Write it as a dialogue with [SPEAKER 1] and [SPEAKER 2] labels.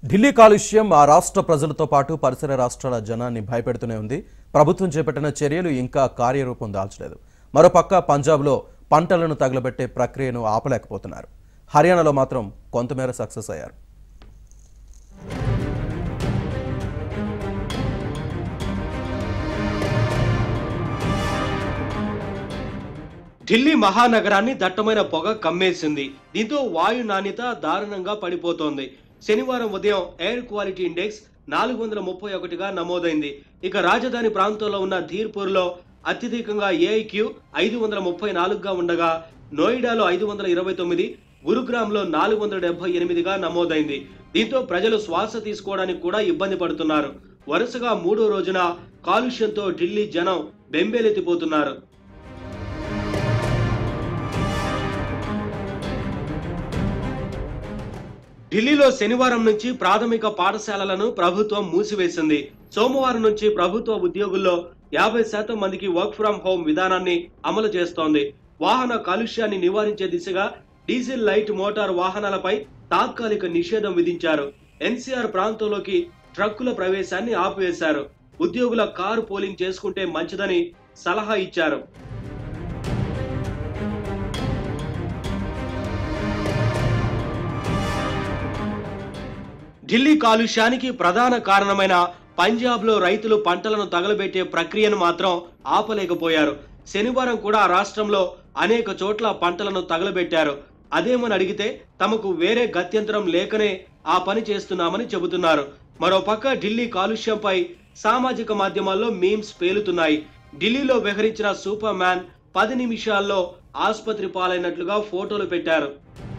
[SPEAKER 1] ఢిల్లీ కాలుష్యం ఆ రాష్ట్ర ప్రజలతో పాటు పరిసర రాష్ట్రాల జనాన్ని భయపెడుతూనే ఉంది ప్రభుత్వం చేపట్టిన చర్యలు ఇంకా కార్యరూపం దాల్చలేదు మరోపక్క పంజాబ్లో పంటలను తగలబెట్టే ప్రక్రియను ఆపలేకపోతున్నారు హర్యానాలో మాత్రం కొంతమేర సక్సెస్ అయ్యారు
[SPEAKER 2] ఢిల్లీ మహానగరాన్ని దట్టమైన పొగ కమ్మేసింది దీంతో వాయు నాణ్యత దారుణంగా పడిపోతోంది శనివారం ఉదయం ఎయిర్ క్వాలిటీ ఇండెక్స్ నాలుగు వందల ముప్పై ఒకటిగా నమోదైంది ఇక రాజధాని ప్రాంతంలో ఉన్న ధీర్పూర్లో అత్యధికంగా ఏఐక్యూ ఐదు వందల ముప్పై నాలుగుగా ఉండగా నోయిడాలో ఐదు వందల ఇరవై తొమ్మిది గురుగ్రామ్లో నాలుగు వందల డెబ్బై ఎనిమిదిగా నమోదైంది దీంతో ప్రజలు శ్వాస తీసుకోవడానికి కూడా ఇబ్బంది పడుతున్నారు వరుసగా మూడో రోజున కాలుష్యంతో ఢిల్లీ జనం బెంబేలెత్తిపోతున్నారు ఢిల్లీలో శనివారం నుంచి ప్రాథమిక పాఠశాలలను ప్రభుత్వం మూసివేసింది సోమవారం నుంచి ప్రభుత్వ ఉద్యోగుల్లో యాభై శాతం మందికి వర్క్ ఫ్రం హోం విధానాన్ని అమలు చేస్తోంది వాహన కాలుష్యాన్ని నివారించే దిశగా డీజిల్ లైట్ మోటార్ వాహనాలపై తాత్కాలిక నిషేధం విధించారు ఎన్సీఆర్ ప్రాంతంలోకి ట్రక్కుల ప్రవేశాన్ని ఆపివేశారు ఉద్యోగుల కారు పోలింగ్ చేసుకుంటే మంచిదని సలహా ఇచ్చారు ఢిల్లీ కాలుష్యానికి ప్రధాన కారణమైన పంజాబ్ లో రైతులు పంటలను తగలబెట్టే ప్రక్రియను మాత్రం ఆపలేకపోయారు శనివారం కూడా ఆ రాష్ట్రంలో అనేక చోట్ల పంటలను తగలబెట్టారు అదేమని అడిగితే తమకు వేరే గత్యంతరం లేకనే ఆ పని చేస్తున్నామని చెబుతున్నారు మరోపక్క ఢిల్లీ కాలుష్యంపై సామాజిక మాధ్యమాల్లో మీమ్స్ పేలుతున్నాయి ఢిల్లీలో విహరించిన సూపర్ మ్యాన్ పది నిమిషాల్లో ఆసుపత్రి పాలైనట్లుగా ఫోటోలు పెట్టారు